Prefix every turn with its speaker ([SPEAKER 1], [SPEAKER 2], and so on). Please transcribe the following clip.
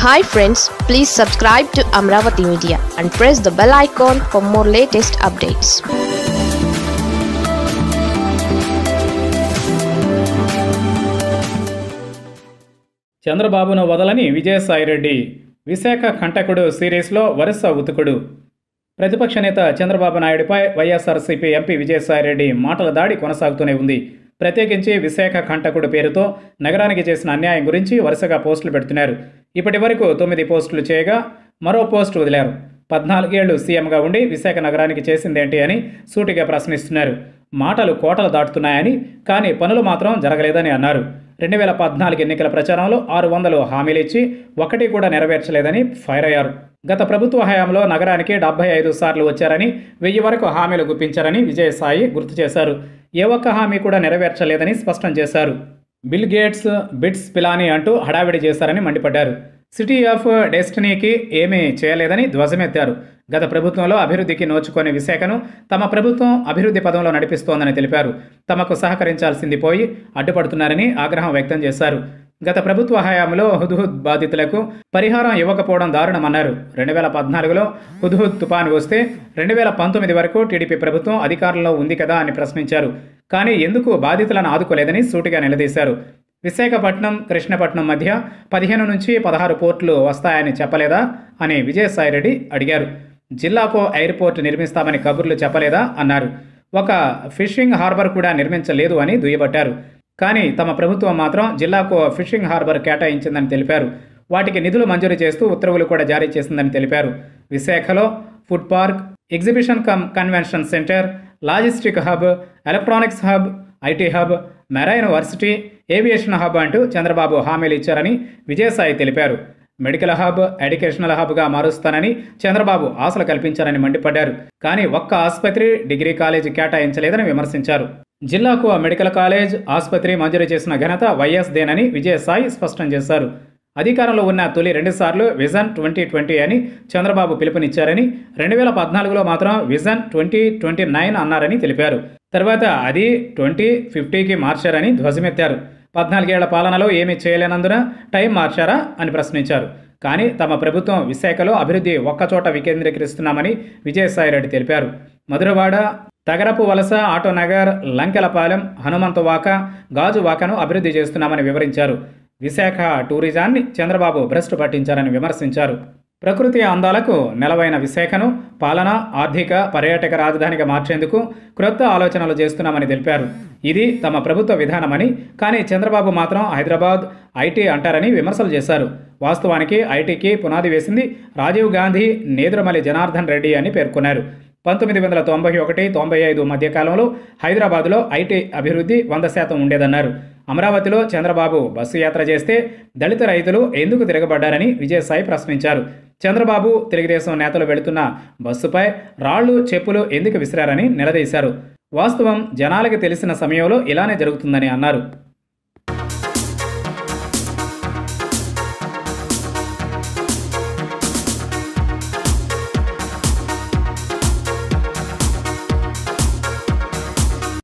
[SPEAKER 1] hi friends please subscribe to Amaravati media and press the bell icon for more latest updates
[SPEAKER 2] చంద్రబాబును వదలని విజయసాయిరెడ్డి విశాఖ కంటకుడు సిరీస్లో వరుస ఉతుకుడు ప్రతిపక్ష నేత చంద్రబాబు నాయుడుపై వైఎస్ఆర్సీపీ ఎంపీ విజయసాయిరెడ్డి మాటల దాడి కొనసాగుతూనే ఉంది ప్రత్యేకించి విశాఖ కంటకుడు పేరుతో నగరానికి చేసిన అన్యాయం గురించి వరుసగా పోస్టులు పెడుతున్నారు ఇప్పటి వరకు తొమ్మిది పోస్టులు చేయగా మరో పోస్టు వదిలారు పద్నాలుగేళ్లు సీఎంగా ఉండి విశాఖ నగరానికి చేసిందేంటి అని సూటిగా ప్రశ్నిస్తున్నారు మాటలు కోటలు దాటుతున్నాయని కానీ పనులు మాత్రం జరగలేదని అన్నారు రెండు వేల పద్నాలుగు ఎన్నికల ప్రచారంలో ఆరు వందలు హామీలు ఇచ్చి ఒకటి కూడా నెరవేర్చలేదని ఫైర్ అయ్యారు గత ప్రభుత్వ హయాంలో నగరానికి డెబ్బై ఐదు సార్లు వచ్చారని వెయ్యి వరకు హామీలు గుప్పించారని విజయసాయి గుర్తు చేశారు ఏ ఒక్క హామీ కూడా నెరవేర్చలేదని స్పష్టం చేశారు బిల్ గేట్స్ బిట్స్ పిలానీ అంటూ హడావిడి చేశారని మండిపడ్డారు సిటీ ఆఫ్ డెస్టినీకి ఏమీ చేయలేదని ధ్వజమెత్తారు గత ప్రభుత్వంలో అభివృద్ధికి నోచుకొని విశాఖను తమ ప్రభుత్వం అభివృద్ధి పదంలో నడిపిస్తోందని తెలిపారు తమకు సహకరించాల్సింది పోయి అడ్డుపడుతున్నారని ఆగ్రహం వ్యక్తం చేశారు గత ప్రభుత్వ హయాంలో హుద్హుద్ బాధితులకు పరిహారం ఇవ్వకపోవడం దారుణమన్నారు రెండు వేల పద్నాలుగులో హుద్హుద్ తుపాను వస్తే రెండు వేల పంతొమ్మిది వరకు టీడీపీ ప్రభుత్వం అధికారంలో ఉంది కదా అని ప్రశ్నించారు కానీ ఎందుకు బాధితులను ఆదుకోలేదని సూటిగా నిలదీశారు విశాఖపట్నం కృష్ణపట్నం మధ్య పదిహేను నుంచి పదహారు పోర్టులు వస్తాయని చెప్పలేదా అని విజయసాయిరెడ్డి అడిగారు జిల్లాకు ఎయిర్పోర్ట్ నిర్మిస్తామని కబుర్లు చెప్పలేదా అన్నారు ఒక ఫిషింగ్ హార్బర్ కూడా నిర్మించలేదు అని దుయ్యబట్టారు కానీ తమ ప్రభుత్వం మాత్రం జిల్లాకు ఫిషింగ్ హార్బర్ కేటాయించిందని తెలిపారు వాటికి నిధులు మంజూరు చేస్తూ ఉత్తర్వులు కూడా జారీ చేసిందని తెలిపారు విశాఖలో food park exhibition cum convention centre logistic hub electronics hub IT hub marine varsity aviation hub అంటూ చంద్రబాబు హామీలు ఇచ్చారని విజయసాయి తెలిపారు మెడికల్ హబ్ ఎడ్యుకేషనల్ హబ్గా మారుస్తానని చంద్రబాబు ఆశలు కల్పించారని మండిపడ్డారు కానీ ఒక్క ఆసుపత్రి డిగ్రీ కాలేజీ కేటాయించలేదని విమర్శించారు జిల్లాకు మెడికల్ కాలేజ్ ఆసుపత్రి మంజూరు చేసిన ఘనత వైఎస్దేనని విజయసాయి స్పష్టం చేశారు అధికారంలో ఉన్న తొలి రెండుసార్లు విజన్ ట్వంటీ ట్వంటీ అని చంద్రబాబు పిలుపునిచ్చారని రెండు వేల పద్నాలుగులో మాత్రం విజన్ ట్వంటీ ట్వంటీ నైన్ అన్నారని తెలిపారు తర్వాత అది ట్వంటీ ఫిఫ్టీకి మార్చారని ధ్వజమెత్తారు పద్నాలుగేళ్ల పాలనలో ఏమీ చేయలేనందున టైం మార్చారా అని ప్రశ్నించారు కానీ తమ ప్రభుత్వం విశాఖలో అభివృద్ధి ఒక్కచోట వికేంద్రీకరిస్తున్నామని విజయసాయిరెడ్డి తెలిపారు మధురవాడ తగరపు వలస ఆటోనగర్ లంకెలపాలెం హనుమంతవాక గాజువాకను అభివృద్ధి చేస్తున్నామని వివరించారు విశాఖ టూరిజాన్ని చంద్రబాబు భ్రష్టు పట్టించారని విమర్శించారు ప్రకృతి అందాలకు నెలవైన విశాఖను పాలన ఆర్థిక పర్యాటక రాజధానిగా మార్చేందుకు క్రొత్త ఆలోచనలు చేస్తున్నామని తెలిపారు ఇది తమ ప్రభుత్వ విధానమని కానీ చంద్రబాబు మాత్రం హైదరాబాద్ ఐటీ అంటారని విమర్శలు చేశారు వాస్తవానికి ఐటీకి పునాది వేసింది రాజీవ్ గాంధీ నేదురమల్లి జనార్దన్ రెడ్డి అని పేర్కొన్నారు పంతొమ్మిది వందల తొంభై ఒకటి తొంభై ఐదు మధ్యకాలంలో హైదరాబాదులో ఐటీ అభివృద్ధి వంద శాతం ఉండేదన్నారు అమరావతిలో చంద్రబాబు బస్సు యాత్ర చేస్తే దళిత రైతులు ఎందుకు తిరగబడ్డారని విజయసాయి ప్రశ్నించారు చంద్రబాబు తెలుగుదేశం నేతలు వెళుతున్న బస్సుపై రాళ్లు చెప్పులు ఎందుకు విసిరారని నిలదీశారు వాస్తవం జనాలకి తెలిసిన సమయంలో ఇలానే జరుగుతుందని అన్నారు